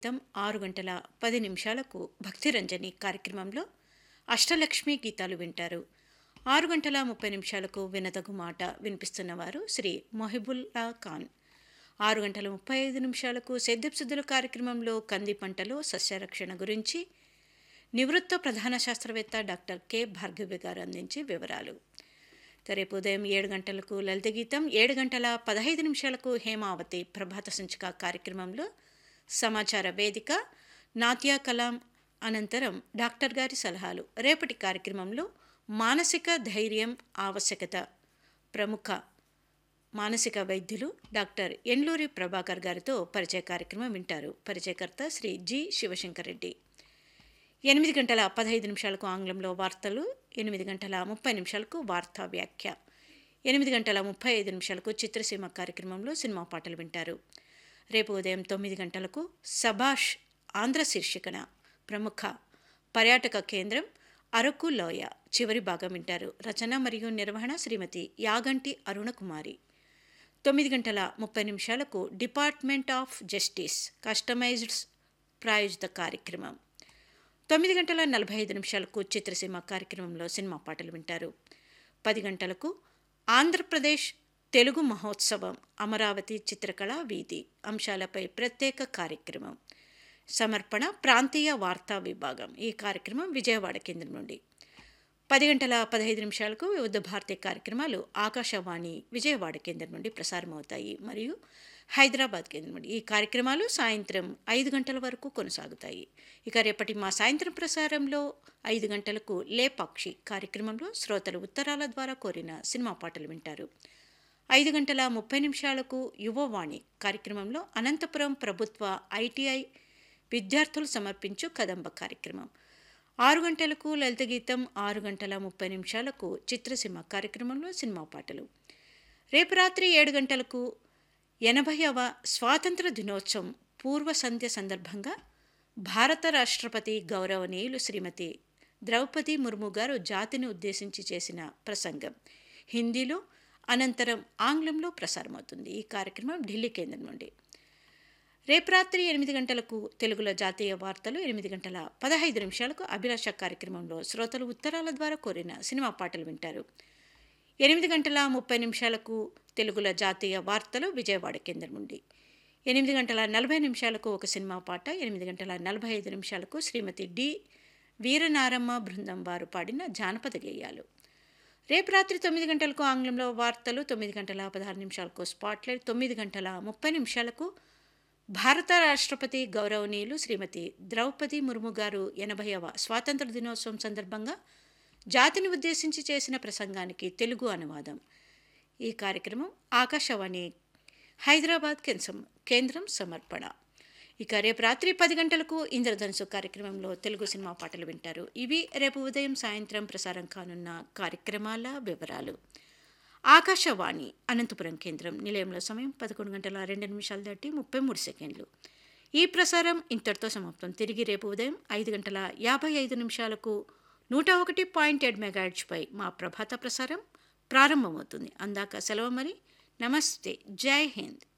తం ఆరు గంటల పది నిమిషాలకు భక్తిరంజని కార్యక్రమంలో అష్టలక్ష్మి గీతాలు వింటారు ఆరు గంటల ముప్పై నిమిషాలకు వినదగు మాట వినిపిస్తున్నవారు శ్రీ మొహిబుల్లా ఖాన్ ఆరు గంటల ముప్పై ఐదు నిమిషాలకు సిద్ధుల కార్యక్రమంలో కంది పంటలో సస్యరక్షణ గురించి నివృత్త ప్రధాన శాస్త్రవేత్త డాక్టర్ కె భార్గవి గారు అందించే వివరాలు రేపు ఉదయం ఏడు గంటలకు లలిత గీతం ఏడు గంటల పదహైదు నిమిషాలకు హేమావతి ప్రభాత సంచిక కార్యక్రమంలో సమాచార వేదిక నాట్యా కలాం అనంతరం డాక్టర్ గారి సలహాలు రేపటి కార్యక్రమంలో మానసిక ధైర్యం ఆవశ్యకత ప్రముఖ మానసిక వైద్యులు డాక్టర్ ఎన్లూరి ప్రభాకర్ గారితో పరిచయ కార్యక్రమం వింటారు పరిచయకర్త శ్రీ జి శివశంకర్ రెడ్డి ఎనిమిది గంటల పదహైదు నిమిషాలకు ఆంగ్లంలో వార్తలు ఎనిమిది గంటల ముప్పై నిమిషాలకు వార్తా వ్యాఖ్య ఎనిమిది గంటల ముప్పై ఐదు నిమిషాలకు చిత్రసీమ కార్యక్రమంలో సినిమా పాటలు వింటారు రేపు ఉదయం తొమ్మిది గంటలకు సభాష్ ఆంధ్ర శీర్షికన ప్రముఖ పర్యాటక కేంద్రం అరకు లోయ చివరి భాగం వింటారు రచన మరియు నిర్వహణ శ్రీమతి యాగంటి అరుణకుమారి తొమ్మిది గంటల ముప్పై నిమిషాలకు డిపార్ట్మెంట్ ఆఫ్ జస్టిస్ కస్టమైజ్డ్ ప్రాయోజిత కార్యక్రమం తొమ్మిది గంటల నలభై ఐదు నిమిషాలకు చిత్రసీమ కార్యక్రమంలో సినిమా పాటలు వింటారు పది గంటలకు ఆంధ్రప్రదేశ్ తెలుగు మహోత్సవం అమరావతి చిత్రకళ వీధి అంశాలపై ప్రత్యేక కార్యక్రమం సమర్పణ ప్రాంతీయ వార్తా విభాగం ఈ కార్యక్రమం విజయవాడ కేంద్రం నుండి పది గంటల పదహైదు నిమిషాలకు వివిధ భారతీయ కార్యక్రమాలు ఆకాశవాణి విజయవాడ కేంద్రం నుండి ప్రసారమవుతాయి మరియు హైదరాబాద్ కేంద్రం నుండి ఈ కార్యక్రమాలు సాయంత్రం ఐదు గంటల వరకు కొనసాగుతాయి ఇక రేపటి మా సాయంత్రం ప్రసారంలో ఐదు గంటలకు లేపాక్షి కార్యక్రమంలో శ్రోతలు ఉత్తరాల ద్వారా కోరిన సినిమా పాటలు వింటారు ఐదు గంటల ముప్పై నిమిషాలకు యువవాణి కార్యక్రమంలో అనంతపురం ప్రభుత్వ ఐటీఐ విద్యార్థులు సమర్పించు కదంబ కార్యక్రమం ఆరు గంటలకు లలిత గీతం ఆరు గంటల ముప్పై నిమిషాలకు చిత్రసీమ కార్యక్రమంలో సినిమా పాటలు రేపు రాత్రి ఏడు గంటలకు ఎనభైవ స్వాతంత్ర దినోత్సవం పూర్వ సంధ్య సందర్భంగా భారత రాష్ట్రపతి గౌరవనీయులు శ్రీమతి ద్రౌపది ముర్ము గారు జాతిని ఉద్దేశించి చేసిన ప్రసంగం హిందీలో అనంతరం ఆంగ్లంలో ప్రసారమవుతుంది ఈ కార్యక్రమం ఢిల్లీ కేంద్రం నుండి రేపు రాత్రి ఎనిమిది గంటలకు తెలుగులో జాతీయ వార్తలు ఎనిమిది గంటల పదహైదు నిమిషాలకు అభిలాష కార్యక్రమంలో శ్రోతలు ఉత్తరాల ద్వారా కోరిన సినిమా పాటలు వింటారు ఎనిమిది గంటల ముప్పై నిమిషాలకు తెలుగులో జాతీయ వార్తలు విజయవాడ కేంద్రం నుండి ఎనిమిది గంటల నలభై నిమిషాలకు ఒక సినిమా పాట ఎనిమిది గంటల నలభై ఐదు నిమిషాలకు శ్రీమతి డి వీరనారమ్మ బృందం వారు పాడిన జానపద గేయాలు రేపు రాత్రి తొమ్మిది గంటలకు ఆంగ్లంలో వార్తలు తొమ్మిది గంటల పదహారు నిమిషాలకు స్పాట్లైట్ తొమ్మిది గంటల ముప్పై నిమిషాలకు భారత రాష్ట్రపతి గౌరవనీయులు శ్రీమతి ద్రౌపది ముర్ము గారు ఎనభైవ స్వాతంత్ర దినోత్సవం సందర్భంగా జాతిని ఉద్దేశించి చేసిన ప్రసంగానికి తెలుగు అనువాదం ఈ కార్యక్రమం ఆకాశవాణి హైదరాబాద్ కేంద్రం సమర్పణ ఇక రేపు రాత్రి పది గంటలకు ఇంద్రధనుసు కార్యక్రమంలో తెలుగు సినిమా పాటలు వింటారు ఇవి రేపు ఉదయం సాయంత్రం ప్రసారం కానున్న కార్యక్రమాల వివరాలు ఆకాశవాణి అనంతపురం కేంద్రం నిలయంలో సమయం పదకొండు గంటల రెండు నిమిషాలు దాటి ముప్పై మూడు సెకండ్లు ఈ ప్రసారం ఇంతటితో సమాప్తం తిరిగి రేపు ఉదయం ఐదు గంటల యాభై ఐదు నిమిషాలకు నూట ఒకటి పాయింట్ ఏడు మెగాహెడ్జ్పై మా ప్రభాత ప్రసారం ప్రారంభమవుతుంది అందాక సెలవు మరి నమస్తే జై హింద్